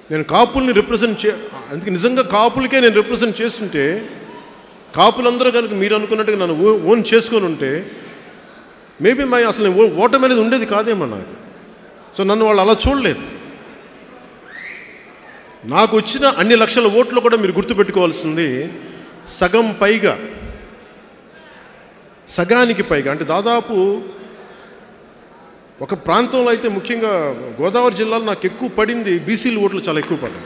నేను కాపుల్ని రిప్రజెంట్ చే అందుకే నిజంగా కాపులకే నేను రిప్రజెంట్ చేస్తుంటే కాపులందరూ కనుక మీరు అనుకున్నట్టుగా నన్ను ఓ- ఓన్ చేసుకొని ఉంటే మేబీ మై అసలు నేను ఓ- ఓటమి అనేది ఉండేది కాదేమో నాకు సో నన్ను వాళ్ళు అలా చూడలేదు నాకు వచ్చిన అన్ని లక్షల ఓట్లు కూడా మీరు గుర్తుపెట్టుకోవాల్సింది సగం పైగా సగానికి పైగా అంటే దాదాపు ఒక ప్రాంతంలో అయితే ముఖ్యంగా గోదావరి జిల్లాలో నాకు ఎక్కువ పడింది బీసీల ఓట్లు చాలా ఎక్కువ పడ్డాయి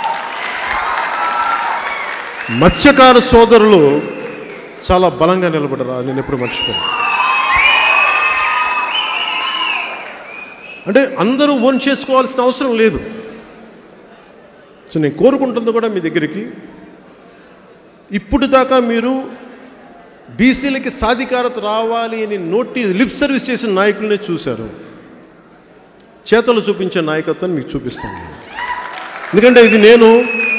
మత్స్యకార సోదరులు చాలా బలంగా నిలబడరా నేను ఎప్పుడు మర్చిపోయాను అంటే అందరూ ఓన్ చేసుకోవాల్సిన అవసరం లేదు సో నేను కోరుకుంటుంది కూడా మీ దగ్గరికి ఇప్పుడు దాకా మీరు బీసీలకి సాధికారత రావాలి అని నోటి లిప్ సర్వీస్ చేసిన నాయకులనే చూశారు చేతలు చూపించే నాయకత్వాన్ని మీకు చూపిస్తాను నేను. ఎందుకంటే ఇది నేను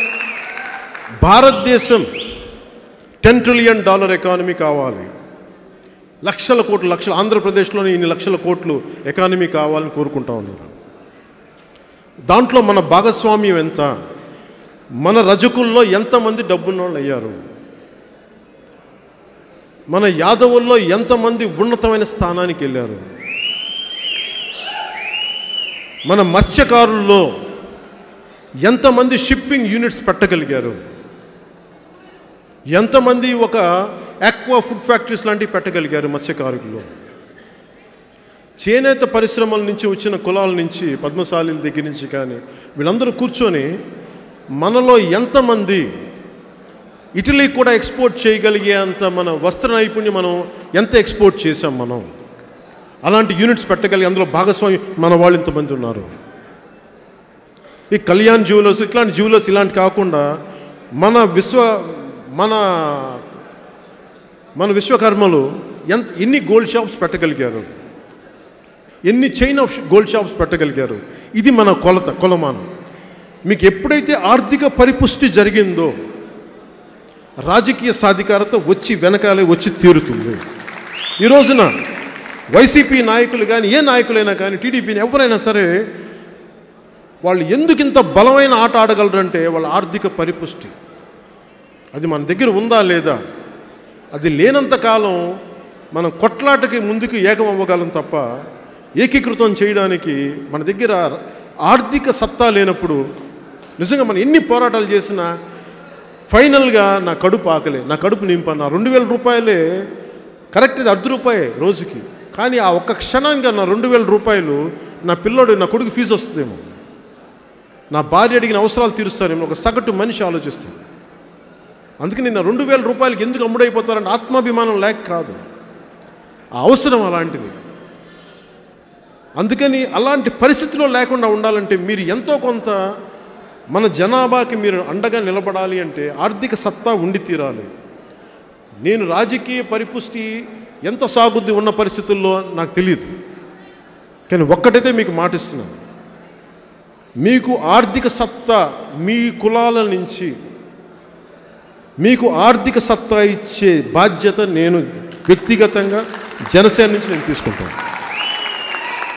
భారతదేశం టెన్ ట్రిలియన్ డాలర్ ఎకానమీ కావాలి లక్షల కోట్లు లక్షల ఆంధ్రప్రదేశ్లోని ఇన్ని లక్షల కోట్లు ఎకానమీ కావాలని కోరుకుంటా ఉన్నారు దాంట్లో మన భాగస్వామ్యం ఎంత మన రజకుల్లో ఎంతమంది డబ్బున్న వాళ్ళు అయ్యారు మన యాదవుల్లో ఎంతమంది ఉన్నతమైన స్థానానికి వెళ్ళారు మన మత్స్యకారుల్లో ఎంతమంది షిప్పింగ్ యూనిట్స్ పెట్టగలిగారు ఎంతమంది ఒక ఆక్వా ఫుడ్ ఫ్యాక్టరీస్ లాంటివి పెట్టగలిగారు మత్స్యకారుల్లో చేనేత పరిశ్రమల నుంచి వచ్చిన కులాల నుంచి పద్మశాలీల దగ్గర నుంచి కానీ వీళ్ళందరూ కూర్చొని మనలో ఎంతమంది ఇటలీ కూడా ఎక్స్పోర్ట్ చేయగలిగే అంత మన వస్త్ర నైపుణ్యం మనం ఎంత ఎక్స్పోర్ట్ చేసాం మనం అలాంటి యూనిట్స్ పెట్టగలిగే అందులో భాగస్వామి మన వాళ్ళు ఇంతమంది ఉన్నారు ఈ కళ్యాణ్ జ్యువెలర్స్ ఇట్లాంటి జ్యువెలర్స్ ఇలాంటి కాకుండా మన విశ్వ మన మన విశ్వకర్మలు ఎంత ఎన్ని గోల్డ్ షాప్స్ పెట్టగలిగారు ఎన్ని చైన్ ఆఫ్ గోల్డ్ షాప్స్ పెట్టగలిగారు ఇది మన కొలత కొలమానం మీకు ఎప్పుడైతే ఆర్థిక పరిపుష్టి జరిగిందో రాజకీయ సాధికారత వచ్చి వెనకాలే వచ్చి తీరుతుంది ఈ రోజున వైసీపీ నాయకులు కానీ ఏ నాయకులైనా కానీ టీడీపీని ఎవరైనా సరే వాళ్ళు ఎందుకు ఇంత బలమైన ఆట ఆడగలరంటే వాళ్ళ ఆర్థిక పరిపుష్టి అది మన దగ్గర ఉందా లేదా అది లేనంత కాలం మనం కొట్లాటకి ముందుకు ఏకం అవ్వగలం తప్ప ఏకీకృతం చేయడానికి మన దగ్గర ఆర్థిక సత్తా లేనప్పుడు నిజంగా మనం ఎన్ని పోరాటాలు చేసినా ఫైనల్గా నా కడుపు ఆకలే నా కడుపు నింపన్న రెండు వేల రూపాయలే కరెక్ట్ ఇది అర్ధ రూపాయే రోజుకి కానీ ఆ ఒక్క క్షణంగా నా రెండు వేల రూపాయలు నా పిల్లోడు నా కొడుకు ఫీజు వస్తుందేమో నా భార్య అడిగిన అవసరాలు తీరుస్తానేమో ఒక సగటు మనిషి ఆలోచిస్తాను అందుకే నేను రెండు వేల రూపాయలకి ఎందుకు అమ్ముడైపోతారంటే ఆత్మాభిమానం లేక కాదు ఆ అవసరం అలాంటిది అందుకని అలాంటి పరిస్థితిలో లేకుండా ఉండాలంటే మీరు ఎంతో కొంత మన జనాభాకి మీరు అండగా నిలబడాలి అంటే ఆర్థిక సత్తా ఉండి తీరాలి నేను రాజకీయ పరిపుష్టి ఎంత సాగుద్ది ఉన్న పరిస్థితుల్లో నాకు తెలియదు కానీ ఒక్కటైతే మీకు మాటిస్తున్నాను మీకు ఆర్థిక సత్తా మీ కులాల నుంచి మీకు ఆర్థిక సత్తా ఇచ్చే బాధ్యత నేను వ్యక్తిగతంగా జనసేన నుంచి నేను తీసుకుంటాను